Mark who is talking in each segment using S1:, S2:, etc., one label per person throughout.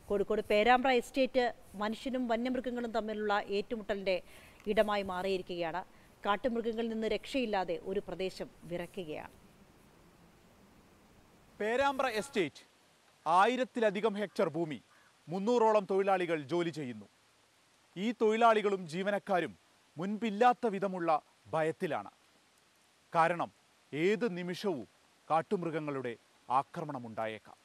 S1: Kozhikode Perambra estate മനുഷ്യനും വന്യമൃഗങ്ങളും തമ്മിലുള്ള ഏറ്റുമുട്ടലിന്റെ ഇടമായി മാറിയിരിക്കുകയാണ് കാട്ടുമൃഗങ്ങളിൽ നിന്ന് രക്ഷയില്ലാതെ ഒരു പ്രദേശം വിറയ്ക്കുകയാണ്
S2: പേരാമ്പ്ര എസ്റ്റേറ്റ് ആയിരത്തിലധികം ഹെക്ടർ ഭൂമി മുന്നൂറോളം തൊഴിലാളികൾ ജോലി ചെയ്യുന്നു ഈ തൊഴിലാളികളും ജീവനക്കാരും മുൻപില്ലാത്ത വിധമുള്ള ഭയത്തിലാണ് കാരണം ഏത് നിമിഷവും കാട്ടുമൃഗങ്ങളുടെ ആക്രമണമുണ്ടായേക്കാം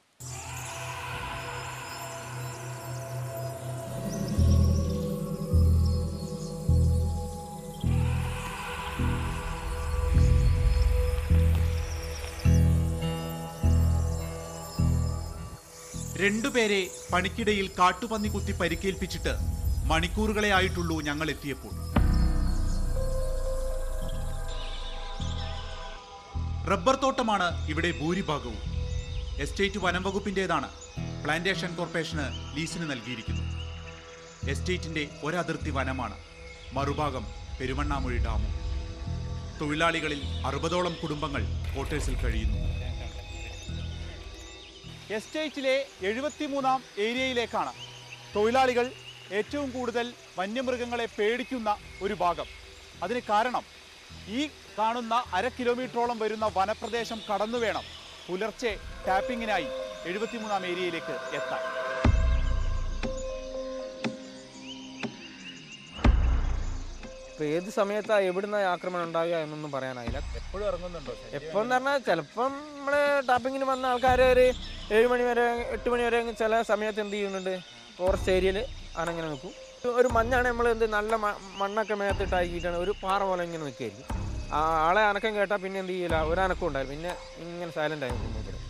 S3: രണ്ടുപേരെ പണിക്കിടയിൽ കാട്ടുപന്നി കുത്തി പരിക്കേൽപ്പിച്ചിട്ട് മണിക്കൂറുകളെ ആയിട്ടുള്ളൂ ഞങ്ങൾ എത്തിയപ്പോൾ റബ്ബർ തോട്ടമാണ് ഇവിടെ ഭൂരിഭാഗവും എസ്റ്റേറ്റ് വനം വകുപ്പിൻ്റെതാണ് പ്ലാന്റേഷൻ കോർപ്പറേഷന് ലീസിന് നൽകിയിരിക്കുന്നു എസ്റ്റേറ്റിന്റെ ഒരതിർത്തി വനമാണ് മറുഭാഗം പെരുവണ്ണാമൊഴി ഡാമും തൊഴിലാളികളിൽ അറുപതോളം കുടുംബങ്ങൾ ക്വാർട്ടേഴ്സിൽ കഴിയുന്നു
S2: എസ്റ്റേറ്റിലെ എഴുപത്തിമൂന്നാം ഏരിയയിലേക്കാണ് തൊഴിലാളികൾ ഏറ്റവും കൂടുതൽ വന്യമൃഗങ്ങളെ പേടിക്കുന്ന ഒരു ഭാഗം അതിന് കാരണം ഈ കാണുന്ന അര കിലോമീറ്ററോളം വരുന്ന വനപ്രദേശം കടന്നു വേണം പുലർച്ചെ ടാപ്പിങ്ങിനായി എഴുപത്തിമൂന്നാം ഏരിയയിലേക്ക് എത്താൻ
S4: ഇപ്പൊ ഏത് സമയത്താ എവിടുന്ന ആക്രമണം ഉണ്ടാവുക എന്നൊന്നും പറയാനായില്ല
S2: എപ്പോഴും ഇറങ്ങുന്നുണ്ടോ
S4: എപ്പോൾ എന്ന് പറഞ്ഞാൽ ചിലപ്പം നമ്മള് ടാപ്പിങ്ങിന് വന്ന ആൾക്കാർ ഒരു ഏഴ് മണി വരെ എട്ട് മണി വരെ ചില സമയത്ത് എന്ത് ചെയ്യുന്നുണ്ട് ഫോറസ്റ്റ് ഏരിയയിൽ ആനങ്ങനെ നിൽക്കും ഒരു മഞ്ഞാണ് നമ്മൾ എന്ത് നല്ല മ- മണ്ണൊക്കെ മേത്തിട്ടാക്കിയിട്ടാണ് ഒരു പാറ പോലെ ഇങ്ങനെ നിൽക്കുകയായിരിക്കും ആ ആളെ അനക്കം കേട്ടാൽ പിന്നെ എന്ത് ചെയ്യില്ല ഒരു അനക്കം ഉണ്ടായിരുന്നു പിന്നെ ഇങ്ങനെ സൈലൻ്റ് ആയി നിൽക്കും മൂപ്പര്.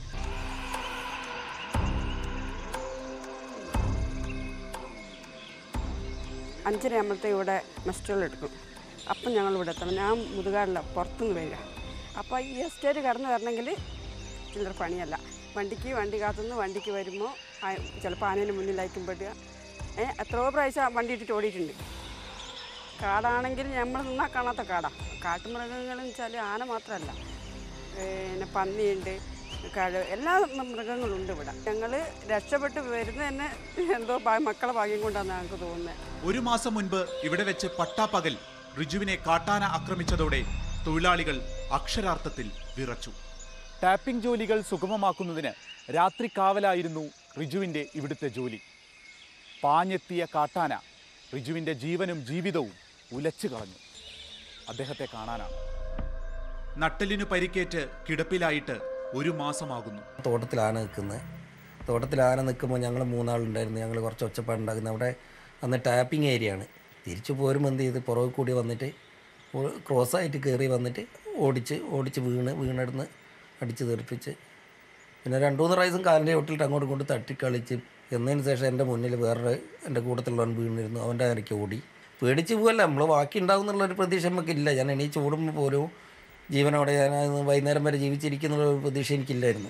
S5: അഞ്ചര ആകുമ്പോഴത്തെ ഇവിടെ മെസ്റ്റുകൾ എടുക്കും അപ്പം ഞങ്ങൾ ഇവിടെ എത്തണം ഞാൻ മുതുകാടില്ല പുറത്തുനിന്ന് വരിക അപ്പോൾ ഈ എസ്റ്റേറ്റ് കടന്നു വരണമെങ്കിൽ ചില്ലറ പണിയല്ല വണ്ടിക്ക് വണ്ടി കാത്തുനിന്ന് വണ്ടിക്ക് വരുമ്പോൾ ചിലപ്പോൾ ആനേൻ്റെ മുന്നിലായിരിക്കും പെടുക ഏ എത്രയോ പ്രാവശ്യം വണ്ടി ഇട്ടിട്ട് ഓടിയിട്ടുണ്ട് കാടാണെങ്കിൽ നമ്മൾ നിന്നാൽ കാണാത്ത കാടാണ് കാട്ടുമൃഗങ്ങളെന്ന് വെച്ചാൽ ആന മാത്രമല്ല പിന്നെ പന്നിയുണ്ട് കഴ എല്ലാ മൃഗങ്ങളും ഉണ്ട് ഇവിടെ ഞങ്ങൾ രക്ഷപ്പെട്ട് വരുന്ന തന്നെ എന്തോ ഭാ- മക്കളെ ഭാഗ്യം കൊണ്ടാണ് ഞങ്ങൾക്ക് തോന്നുന്നത്
S3: ഒരു മാസം മുൻപ് ഇവിടെ വെച്ച് പട്ടാപ്പകൽ റിജുവിനെ കാട്ടാന ആക്രമിച്ചതോടെ തൊഴിലാളികൾ അക്ഷരാർത്ഥത്തിൽ വിറച്ചു
S2: ടാപ്പിംഗ് ജോലികൾ സുഗമമാക്കുന്നതിന് രാത്രി കാവലായിരുന്നു റിജുവിൻ്റെ ഇവിടുത്തെ ജോലി പാഞ്ഞെത്തിയ കാട്ടാന റിജുവിൻ്റെ ജീവനും ജീവിതവും ഉലച്ചു കളഞ്ഞു അദ്ദേഹത്തെ കാണാനാണ്
S3: നട്ടലിനു പരിക്കേറ്റ് കിടപ്പിലായിട്ട് ഒരു മാസമാകുന്നു
S6: തോട്ടത്തിൽ ആന നിൽക്കുന്നത് തോട്ടത്തിൽ ആന നിൽക്കുമ്പോൾ ഞങ്ങൾ മൂന്നാളുണ്ടായിരുന്നു ഞങ്ങൾ കുറച്ച് ഒച്ചപ്പാടുണ്ടാക്കുന്നത് അവിടെ അന്ന് ടാപ്പിംഗ് ഏരിയ ആണ് തിരിച്ചു പോരുമ്പോൾ എന്ത് ചെയ്ത് പുറകെ കൂടി വന്നിട്ട് ക്രോസ് ആയിട്ട് കയറി വന്നിട്ട് ഓടിച്ച് ഓടിച്ച് വീണ് വീണെടുന്ന് അടിച്ച് തെറിപ്പിച്ച് പിന്നെ രണ്ട് മൂന്ന് പ്രാവശ്യം കാലിൻ്റെ ചോട്ടിലിട്ട് അങ്ങോട്ടും കൊണ്ട് തട്ടിക്കളിച്ച് എന്നതിന് ശേഷം എൻ്റെ മുന്നിൽ വേറൊരു എൻ്റെ കൂട്ടത്തിലുള്ളവൻ വീണിരുന്നു അവൻ്റെ ഇടയ്ക്ക് ഓടി പേടിച്ച് പോകല്ല നമ്മൾ ബാക്കി ഉണ്ടാവും എന്നുള്ളൊരു പ്രതീക്ഷ നമുക്കില്ല ഞാൻ എണീച്ച് ഓടുമ്പോൾ പോലും ജീവനോടെ ഞാൻ അന്ന് വൈകുന്നേരം വരെ ജീവിച്ചിരിക്കുന്നുള്ള ഒരു പ്രതീക്ഷ എനിക്കില്ലായിരുന്നു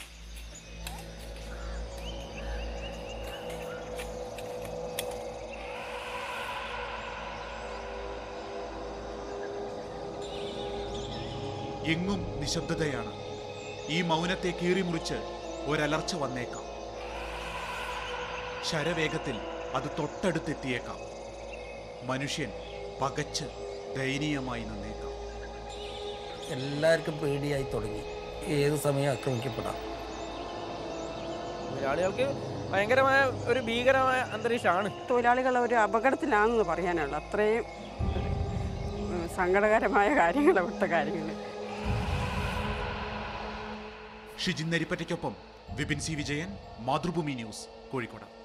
S3: എങ്ങും നിശബ്ദതയാണ് ഈ മൗനത്തെ കീറിമുറിച്ച് ഒരലർച്ച വന്നേക്കാം ശരവേഗത്തിൽ അത് തൊട്ടടുത്തെത്തിയേക്കാം മനുഷ്യൻ പകച്ച് ദയനീയമായി നിന്നേക്കാം
S6: എല്ലാവർക്കും പേടിയായി തുടങ്ങി ഏത് സമയം ആക്രമിക്കപ്പെടാം
S4: തൊഴിലാളികൾക്ക് ഭയങ്കരമായ ഒരു ഭീകരമായ അന്തരീക്ഷമാണ്
S5: തൊഴിലാളികൾ ഒരു അപകടത്തിലാണെന്ന് പറയാനുള്ളൂ അത്രയും ഉം, സങ്കടകരമായ കാര്യങ്ങൾ അവിടുത്തെ കാര്യങ്ങൾ
S3: ഷിജിൻ നരിപ്പറ്റയ്ക്കൊപ്പം വിപിൻ സി വിജയൻ മാതൃഭൂമി ന്യൂസ് കോഴിക്കോട്